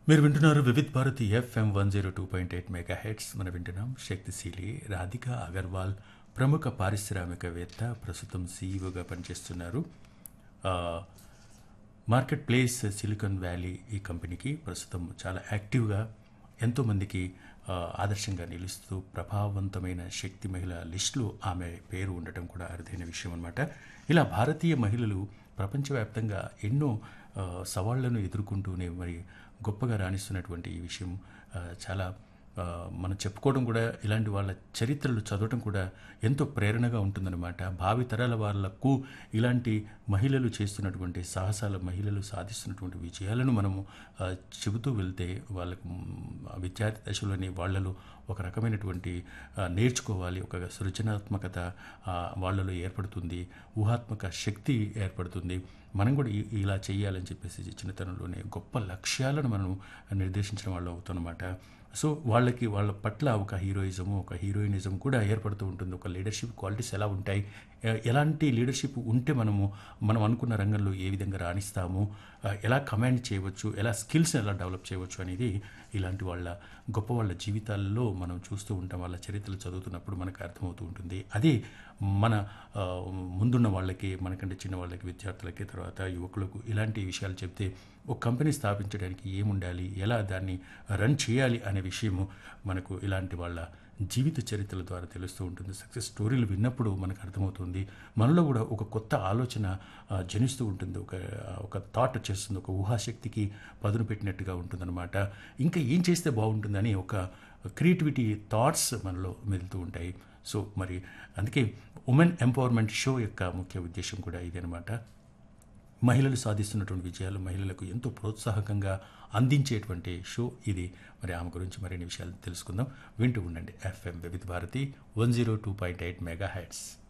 మీరు వింటున్నారు Vividh Bharati FM one zero two point eight megahertz మనం వింటున్నాం శక్తిశీలి రాధిక అగర్వాల్ ప్రముఖ పారిశ్రామికవేత్త ప్రస్తుతం సీఈఓగా పనిచేస్తున్నారు ఆ, మార్కెట్ ప్లేస్ సిలికాన్ వ్యాలీ ఈ కంపెనీకి ప్రస్తుతం చాలా యాక్టివ్గా ఎంతోమందికి ఆ, ఆదర్శంగా నిలుస్తూ ప్రభావవంతమైన శక్తి మహిళ లిస్టులో ఆమె పేరు ఉండటం కూడా అరుదైన విషయం అనమాట ఇలా భారతీయ మహిళలు ప్రపంచవ్యాప్తంగా ఎన్నో ఆ, సవాళ్లను ఎదుర్కొంటూనే మరి గొప్పగా రాణిస్తున్నటువంటి ఈ విషయం ఆ, చాలా ఆ, మనం చెప్పుకోవడం కూడా ఇలాంటి వాళ్ళ చరిత్రలు చదవటం కూడా ఎంతో ప్రేరణగా ఉంటుందన్నమాట భావి తరాల వాళ్ళకు ఇలాంటి మహిళలు చేస్తున్నటువంటి సాహసాల మహిళలు సాధిస్తున్నటువంటి విజయాలను మనము ఆ, చెబుతూ వెళ్తే వాళ్ళకు మ్, ఆ విద్యార్థి దశలోని వాళ్ళలో ఒక రకమైనటువంటి ఆ, నేర్చుకోవాలి ఒక సృజనాత్మకత ఆ, వాళ్ళలో ఏర్పడుతుంది ఊహాత్మక శక్తి ఏర్పడుతుంది మనం కూడా ఈ- ఇలా చేయాలని చెప్పేసి చిన్నతనంలోనే గొప్ప లక్ష్యాలను మనం నిర్దేశించిన వాళ్ళు అవుతామన్నమాట సో వాళ్ళకి వాళ్ళ పట్ల ఒక హీరోయిజము ఒక హీరోయినిజం కూడా ఏర్పడుతూ ఉంటుంది ఒక లీడర్షిప్ క్వాలిటీస్ ఎలా ఉంటాయి ఎ- ఎలాంటి లీడర్షిప్ ఉంటే మనము మనం అనుకున్న రంగంలో ఏ విధంగా రాణిస్తాము ఆ, ఎలా కమాండ్ చేయవచ్చు ఎలా స్కిల్స్ ఎలా డెవలప్ చేయవచ్చు అనేది ఇలాంటి వాళ్ళ గొప్ప వాళ్ళ జీవితాల్లో మనం చూస్తూ ఉంటాం వాళ్ళ చరిత్రలు చదువుతున్నప్పుడు మనకు అర్థమవుతూ ఉంటుంది అదే మన ఆ, ముందున్న వాళ్ళకి మనకంటే చిన్న వాళ్ళకి విద్యార్థులకి తర్వాత యువకులకు ఇలాంటి విషయాలు చెప్తే ఒక కంపెనీ స్థాపించడానికి ఏముండాలి ఎలా దాన్ని రన్ చేయాలి అనే విషయము మనకు ఇలాంటి వాళ్ళ జీవిత చరిత్రల ద్వారా తెలుస్తూ ఉంటుంది సక్సెస్ స్టోరీలు విన్నప్పుడు మనకు అర్థమవుతుంది మనలో కూడా ఒక కొత్త ఆలోచన ఆ, జనిస్తూ ఉంటుంది ఒక ఒక థాట్ వచ్చేస్తుంది ఒక ఊహాశక్తికి పదును పెట్టినట్టుగా ఉంటుందన్నమాట ఇంకా ఏం చేస్తే బాగుంటుందని ఒక క్రియేటివిటీ థాట్స్ మనలో మెదులుతూ ఉంటాయి సో మరి అందుకే ఉమెన్ ఎంపవర్మెంట్ షో యొక్క ముఖ్య ఉద్దేశం కూడా ఇదనమాట మహిళలు సాధిస్తున్నటువంటి విజయాలు మహిళలకు ఎంతో ప్రోత్సాహకంగా అందించేటువంటి షో ఇది మరి ఆమె గురించి మరిన్ని విషయాలు తెలుసుకుందాం వింటూ ఉండండి FM Vividh Bharati one zero two point eight mega heads